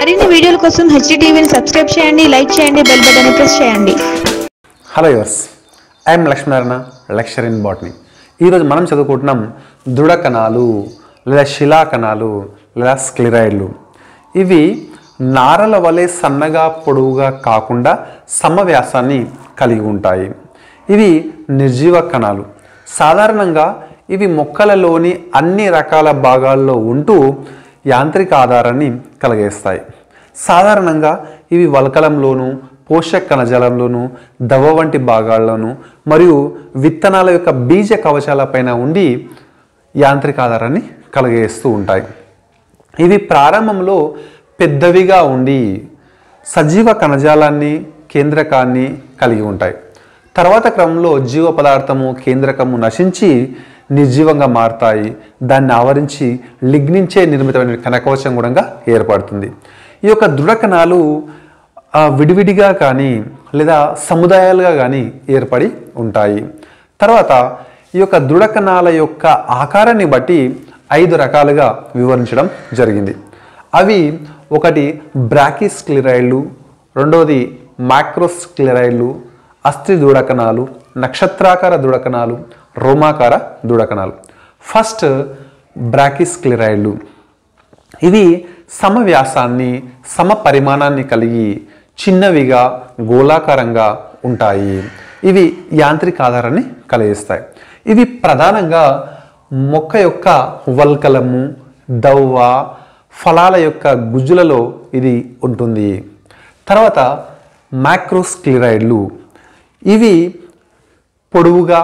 మరిన్ని వీడియోల కోసం హెచ్టీవీని సబ్స్క్రైబ్ చేయండి లైక్ చేయండి బెల్ బటన్ ప్రెస్ చేయండి hello viewers I'm Lakshminarayana lecture in botany ఈరోజు మనం చదువుకుంటున్నాం దృఢ కణాలు లేదా శిలా కణాలు లేదా స్క్లిరాయిడ్లు ఇవి నారల వలె సన్నగా పొడవుగా కాకుండా సమవ్యాసాన్ని కలిగి ఉంటాయి ఇవి నిర్జీవ కణాలు సాధారణంగా ఇవి మొక్కలలోని అన్ని రకాల భాగాల్లో ఉంటూ యాంత్రిక ఆధారాన్ని కలిగేస్తాయి సాధారణంగా ఇవి వలకలంలోను పోషక కణజాలంలోను దవ వంటి భాగాల్లోనూ మరియు విత్తనాల యొక్క బీజ కవచాలపైన ఉండి యాంత్రిక ఆధారాన్ని కలగేస్తూ ఉంటాయి ఇవి ప్రారంభంలో పెద్దవిగా ఉండి సజీవ కణజాలాన్ని కేంద్రకాన్ని కలిగి ఉంటాయి తర్వాత క్రమంలో జీవ పదార్థము కేంద్రకము నశించి నిర్జీవంగా మారుతాయి దాన్ని ఆవరించి లిగ్నించే నిర్మితమైన కనకవచం కూడా ఏర్పడుతుంది ఈ యొక్క దృఢ కణాలు ఆ, విడివిడిగా కానీ లేదా సముదాయాలుగా కానీ ఏర్పడి ఉంటాయి తర్వాత ఈ యొక్క దృఢ కణాల యొక్క ఆకారాన్ని బట్టి ఐదు రకాలుగా వివరించడం జరిగింది అవి ఒకటి బ్రాకిస్క్లిరైడ్లు రెండవది మ్యాక్రోస్క్లిరైడ్లు అస్థి దృఢకణాలు నక్షత్రాకార దృఢకణాలు రోమాకార దృఢకణాలు ఫస్ట్ బ్రాకిస్క్లిరైడ్లు ఇవి సమ వ్యాసాన్ని సమ పరిమాణాన్ని కలిగి చిన్నవిగా గోళాకారంగా ఉంటాయి ఇవి యాంత్రిక ఆధారాన్ని కలిగిస్తాయి ఇవి ప్రధానంగా మొక్క యొక్క వల్కలము దవ్వ ఫలాల యొక్క గుజ్జులలో ఇది ఉంటుంది తర్వాత మ్యాక్రోస్క్లిరైడ్లు ఇవి పొడవుగా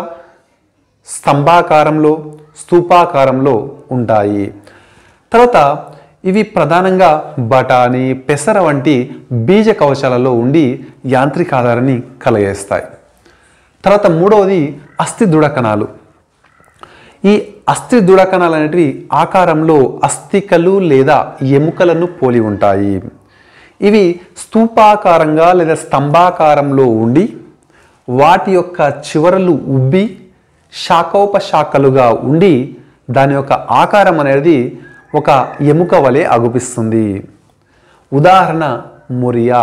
స్తంభాకారంలో స్తూపాకారంలో ఉంటాయి తర్వాత ఇవి ప్రధానంగా బఠానీ పెసర వంటి బీజ కవచాలలో ఉండి యాంత్రిక ఆధారాన్ని కలగేస్తాయి తర్వాత మూడవది అస్థి దృఢ కణాలు ఈ అస్థి దృఢ కణాలు అనేటివి ఆకారంలో అస్థికలు లేదా ఎముకలను పోలి ఉంటాయి ఇవి స్తూపాకారంగా లేదా స్తంభాకారంలో ఉండి వాటి యొక్క చివరలు ఉబ్బి శాఖోపశాఖలుగా ఉండి దాని యొక్క ఆకారం అనేది ఒక ఎముక వలె అగుపిస్తుంది ఉదాహరణ మొరియా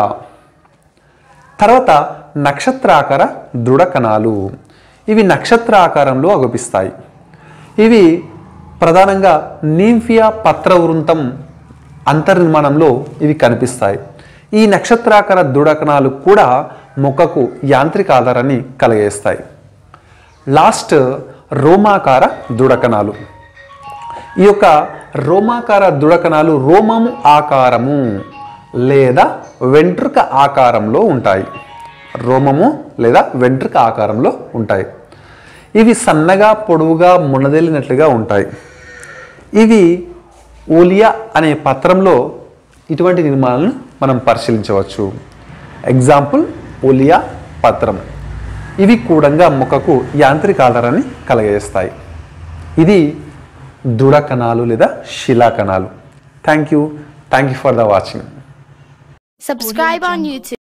తర్వాత నక్షత్రాకార దృఢ కణాలు ఇవి నక్షత్ర ఆకారంలో అగుపిస్తాయి ఇవి ప్రధానంగా నీంఫియా పత్రవృంతం అంతర్నిర్మాణంలో ఇవి కనిపిస్తాయి ఈ నక్షత్రాకార దృఢ కణాలు కూడా మొక్కకు యాంత్రిక ఆధారాన్ని కలిగేస్తాయి లాస్ట్ రోమాకార దృఢకణాలు ఈ యొక్క రోమాకార దృఢకణాలు రోమము ఆకారము లేదా వెంట్రుక ఆకారంలో ఉంటాయి రోమము లేదా వెంట్రుక ఆకారంలో ఉంటాయి ఇవి సన్నగా పొడవుగా మునదెలినట్లుగా ఉంటాయి ఇవి ఓలియా అనే పత్రంలో ఇటువంటి నిర్మాణాలను మనం పరిశీలించవచ్చు ఎగ్జాంపుల్ ఓలియా పత్రం ఇవి కూడంగా మొక్కకు యాంత్రిక ఆధారాన్ని కలగజేస్తాయి ఇది దృఢ కణాలు లేదా శిలా కణాలు thank you thank you for the watching Subscribe on YouTube.